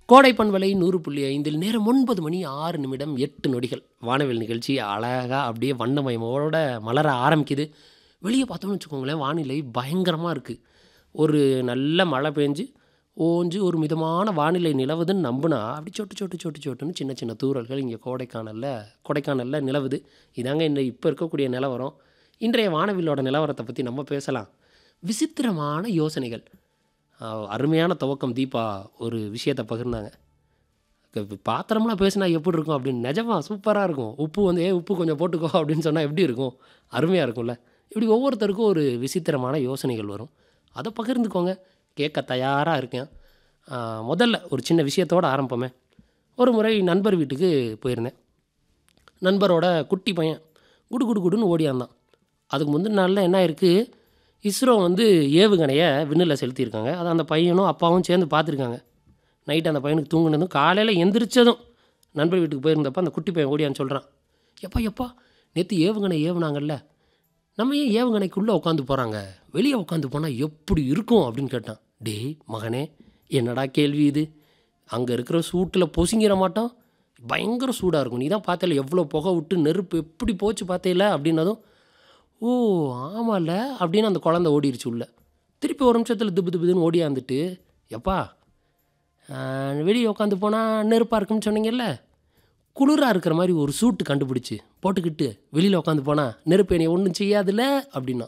கோடை பண்பலை நூறு புள்ளி ஐந்தில் நேரம் ஒன்பது மணி ஆறு நிமிடம் எட்டு நொடிகள் வானவில் நிகழ்ச்சி அழகாக அப்படியே வண்ணமயமோட மலர ஆரம்பிக்குது வெளியே பார்த்தோம்னு வச்சுக்கோங்களேன் வானிலை பயங்கரமாக இருக்குது ஒரு நல்ல மழை பெஞ்சு ஓஞ்சு ஒரு மிதமான வானிலை நிலவுதுன்னு நம்பினா அப்படி சொட்டு சொட்டு சொட்டு சொட்டுன்னு சின்ன சின்ன தூறல்கள் இங்கே கோடைக்கானலில் கொடைக்கானலில் நிலவுது இதாங்க இந்த இப்போ இருக்கக்கூடிய நிலவரம் இன்றைய வானவில்லோட நிலவரத்தை பற்றி நம்ம பேசலாம் விசித்திரமான யோசனைகள் ஆஹ் அருமையான துவக்கம் தீபா ஒரு விஷயத்தை பகிர்ந்தாங்க க- பாத்திரம்லாம் பேசினா எப்படி இருக்கும் அப்படின்னு நிஜமா சூப்பராக இருக்கும் உப்பு வந்து ஏ உப்பு கொஞ்சம் போட்டுக்கோ அப்படின்னு சொன்னால் எப்படி இருக்கும் அருமையாக இருக்கும்ல இப்படி ஒவ்வொருத்தருக்கும் ஒரு விசித்திரமான யோசனைகள் வரும் அதை பகிர்ந்துக்கோங்க கேட்க தயாராக இருக்கேன் ஆஹ் முதல்ல ஒரு சின்ன விஷயத்தோடு ஆரம்பமே ஒரு முறை நண்பர் வீட்டுக்கு போயிருந்தேன் நண்பரோட குட்டி பையன் குடு குடு குடுன்னு ஓடியாந்தான் அதுக்கு முந்தின நாளில் என்ன இருக்குது இஸ்ரோ வந்து ஏவுகணையை விண்ணில் செலுத்தியிருக்காங்க அதை அந்த பையனும் அப்பாவும் சேர்ந்து பார்த்துருக்காங்க நைட்டு அந்த பையனுக்கு தூங்குனதும் காலையில் எந்திரிச்சதும் நண்பர் வீட்டுக்கு போயிருந்தப்ப அந்த குட்டி பையன் ஓடியான்னு சொல்கிறான் எப்பா எப்பா நேற்று ஏவுகணை ஏவுனாங்கல்ல நம்ம ஏன் ஏவுகணைக்குள்ளே உட்காந்து போகிறாங்க வெளியே உட்காந்து போனால் எப்படி இருக்கும் அப்படின்னு கேட்டான் டேய் மகனே என்னடா கேள்வி இது அங்கே இருக்கிற சூட்டில் பொசுங்கிற மாட்டோம் பயங்கர சூடாக இருக்கும் நீ தான் பார்த்தல எவ்வளோ புகை விட்டு நெருப்பு எப்படி போச்சு பார்த்தேல அப்படின்னதும் ஓ ஆமாம்ல அப்படின்னு அந்த குழந்தை ஓடிருச்சு உள்ள திருப்பி ஒரு நிமிஷத்தில் திப்பு திப்புதுன்னு ஓடியாந்துட்டு எப்பா வெளியே உட்காந்து போனால் நெருப்பாக இருக்குன்னு சொன்னீங்கல்ல குளிராக இருக்கிற மாதிரி ஒரு சூட்டு கண்டுபிடிச்சி போட்டுக்கிட்டு வெளியில் உட்காந்து போனால் நெருப்பு என்னை ஒன்றும் செய்யாதுல்ல அப்படின்னா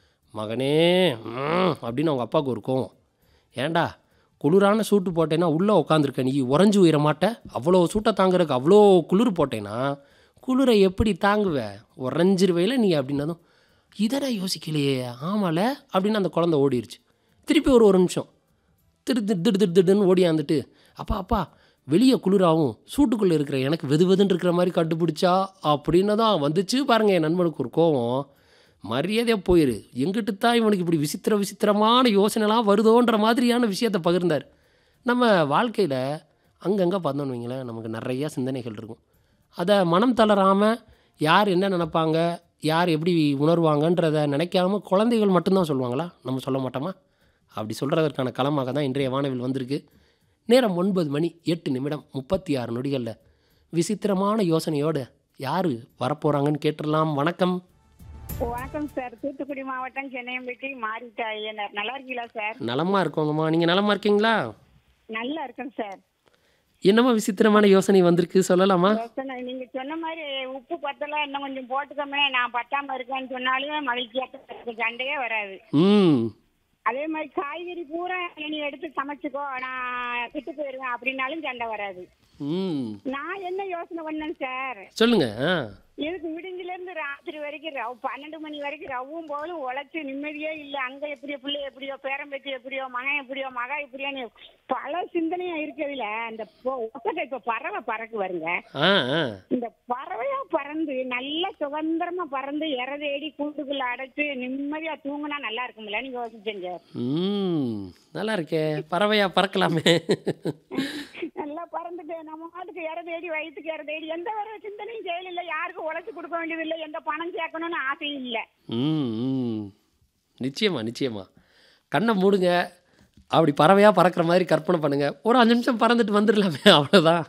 மகனே ம், அப்படின்னு அவங்க அப்பாவுக்கு ஒரு கோவம் ஏன்டா குளிரான சூட்டு போட்டேன்னா உள்ளே உட்காந்துருக்க நீ உறைஞ்சு உயிர மாட்ட அவ்வளோ சூட்டை தாங்குறதுக்கு அவ்வளோ குளிர் போட்டேன்னா குளிரை எப்படி தாங்குவ உறைஞ்சிருவையில் நீ அப்படின்னதும் இதை நான் யோசிக்கலையே ஆமால அப்படின்னு அந்த குழந்தை ஓடிருச்சு திருப்பி ஒரு ஒரு நிமிஷம் திரு திரு திடு திடு திடுன்னு ஓடியாந்துட்டு அப்பா அப்பா வெளியே குளிராகும் சூட்டுக்குள்ளே இருக்கிற எனக்கு வெது வெதுன்னு இருக்கிற மாதிரி கண்டுபிடிச்சா அப்படின்னு தான் வந்துச்சு பாருங்க என் நண்பனுக்கு ஒரு கோவம் மரியாதையாக போயிரு எங்கிட்டு தான் இவனுக்கு இப்படி விசித்திர விசித்திரமான யோசனைலாம் வருதோன்ற மாதிரியான விஷயத்தை பகிர்ந்தார் நம்ம வாழ்க்கையில் அங்கங்கே பார்த்தோன்னு வைங்களேன் நமக்கு நிறைய சிந்தனைகள் இருக்கும் அதை மனம் தளராமல் யார் என்ன நினைப்பாங்க யார் எப்படி உணர்வாங்கன்றதை நினைக்காம குழந்தைகள் மட்டும்தான் சொல்லுவாங்களா நம்ம சொல்ல மாட்டோமா அப்படி சொல்கிறதற்கான களமாக தான் இன்றைய வானவில் வந்திருக்கு நேரம் ஒன்பது மணி எட்டு நிமிடம் முப்பத்தி ஆறு நொடிகளில் விசித்திரமான யோசனையோடு யார் வரப்போகிறாங்கன்னு கேட்டுடலாம் வணக்கம் வணக்கம் சார் தூத்துக்குடி மாவட்டம் சென்னையம்பட்டி மாரிட்ட ஐயனார் நல்லா இருக்கீங்களா சார் நலமாக இருக்கோங்கம்மா நீங்கள் நலமாக இருக்கீங்களா நல்லா இருக்கேன் சார் என்னம்மா விசித்திரமான யோசனை வந்திருக்கு சொல்லலாமா யோசனை நீங்க சொன்ன மாதிரி உப்பு பத்தல இன்னும் கொஞ்சம் போட்டுக்கோமே நான் பத்தாம இருக்கேன்னு சொன்னாலுமே மகிழ்ச்சியா தான் இருக்கு. சண்டையே வராது ம் அதே மாதிரி காய்கறி பூரா நீ எடுத்து சமைச்சுக்கோ நான் விட்டு போயிருவேன் அப்படின்னாலும் சண்டை வராது ம் நான் என்ன யோசனை பண்ணேன் சார் சொல்லுங்க ஆ இதுக்கு விடிஞ்சில இருந்து ராத்திரி வரைக்கும் ரவ் பன்னெண்டு மணி வரைக்கும் ரவ்வும் போலும் உழைச்சு நிம்மதியே இல்லை அங்க எப்படியோ பிள்ளை எப்படியோ பேரம்பேத்தி எப்படியோ மகன் எப்படியோ மகா எப்படியோன்னு பல சிந்தனையா இருக்கிறதுல அந்த பொ- ஒட்டகை இப்ப பறவை பறக்கு வருங்க ஆ ஆ இந்த பறவையா பறந்து நல்ல சுதந்திரமா பறந்து இற தேடி கூட்டுக்குள்ள அடைச்சு நிம்மதியா தூங்குனா நல்லா இருக்கும்ல நீங்க யோசிச்சீங்க ம் நல்லா இருக்கே பறவையா பறக்கலாமே நல்லா பறந்துட்டு நம்ம மாட்டுக்கு இற தேடி வயிற்றுக்கு இற தேடி எந்த ஒரு சிந்தனையும் செயலில்லை யாருக்கும் உழைச்சு கொடுக்க வேண்டியதில்லை எந்த பணம் சேர்க்கணும்னு ஆசையும் இல்லை ம் ம் நிச்சயமா நிச்சயமா கண்ணை மூடுங்க அப்படி பறவையாக பறக்கிற மாதிரி கற்பனை பண்ணுங்க ஒரு அஞ்சு நிமிஷம் பறந்துட்டு வந்துடலாமே அவ்வளோதான்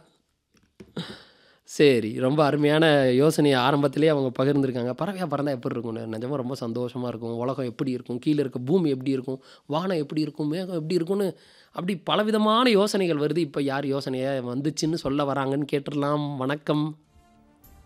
சரி ரொம்ப அருமையான யோசனையை ஆரம்பத்திலே அவங்க பகிர்ந்துருக்காங்க பறவையாக பறந்தால் எப்படி இருக்கும்னு நிஜமாக ரொம்ப சந்தோஷமாக இருக்கும் உலகம் எப்படி இருக்கும் கீழே இருக்க பூமி எப்படி இருக்கும் வானம் எப்படி இருக்கும் மேகம் எப்படி இருக்கும்னு அப்படி பலவிதமான யோசனைகள் வருது இப்போ யார் யோசனையை வந்துச்சுன்னு சொல்ல வராங்கன்னு கேட்டுடலாம் வணக்கம்